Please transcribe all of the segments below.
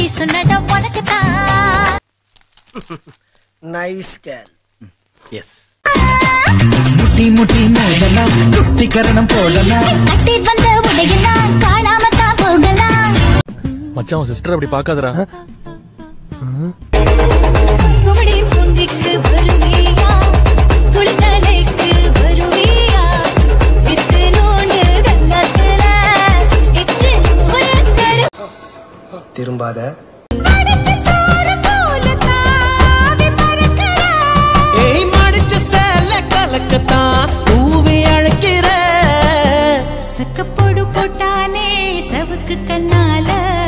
சொன்னடம் உனக்கு தான் nice girl S கட்டி வந்த உடையெல்லாம் காணாம தான் போகலாம் மச்சான் உன் சிஸ்டர் அப்படி பாக்காதடா குமடி பூண்டிக்கு வருவியா குளித்தலைக்கு வருவியா வித்து நோண்டு கங்கத்துல எச்சு ஒரு கரு திரும்பாத அடைச்ச சோறு போல தாவி பறக்கிற ஏய் மடிச்ச சேல கலக்கத்தான் பூவி அழைக்கிற சக்கப்போடு போட்டானே சவுக்கு கண்ணால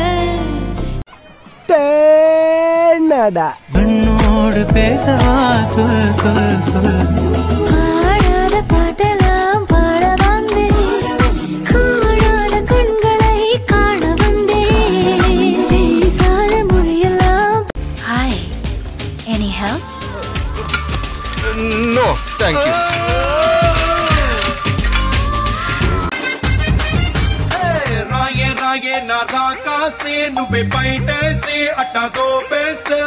தேனடா பெண்ணோடு பேசவா சொல் சொல் சொல் பாடாத பாட்டெல்லாம் பாட வந்தேன் காணாத கண்களை காண வந்தேன் பேசாத மொழியெல்லாம் hi any help no thank you రాయే రాయే నా రాకాసే నువ్వే బయటేసి అట్టా దోపేస్తే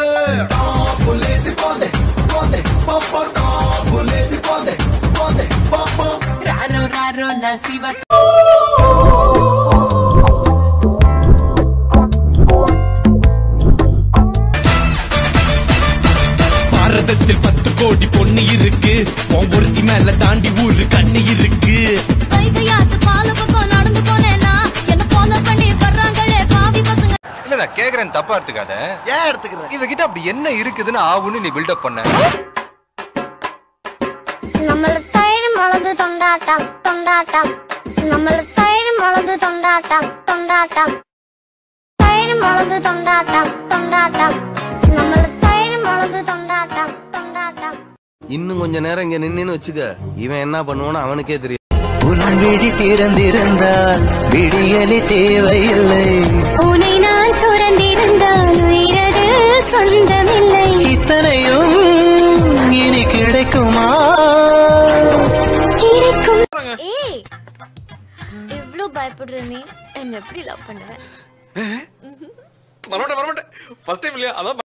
రారో రారో నా శివ பாரதத்தில் பத்து கோடி பொண்ணு இருக்கு உன் ஒருத்தி மேல தாண்டி ஊரு கண்ணு இருக்கு வைகையாத்து பால பக்கம் நடந்து போனேனா என்ன ஃபாலோ பண்ணி வர்றாங்களே பாவி பசங்க இல்ல நான் கேக்குறேன் தப்பா எடுத்துக்காத ஏன் எடுத்துக்கிறேன் இவகிட்ட அப்படி என்ன இருக்குதுன்னு ஆவுன்னு நீ பில்டப் பண்ண നമ്മൾ തൈര് മുളക് തൊണ്ടാട്ടം തൊണ്ടാട്ടം നമ്മൾ തൈര് മുളക് തൊണ്ടാട്ടം തൊണ്ടാട്ടം തൈര് മുളക് തൊണ്ടാട്ടം തൊണ്ടാട്ടം നമ്മൾ തൈര് മുളക് തൊണ്ടാട്ടം തൊണ്ടാട്ടം இன்னும் கொஞ்ச நேரம் இங்க நின்னு வச்சுக்க இவன் என்ன பண்ணுவான்னு அவனுக்கே தெரியும் உன் விழி திறந்திருந்தால் விடியலி தேவையில்லை உன்னை நான் துறந்திருந்தால் உயிரது சொந்தமில்லை இத்தனையும் இனி கிடைக்குமா இருக்கும் ஏய் இவ்ளோ பயப்படுற நீ என்ன எப்படி லவ் பண்ணுவேன் வரமாட்டேன் வரமாட்டேன் ஃபர்ஸ்ட் டைம் இல்லையா அதான்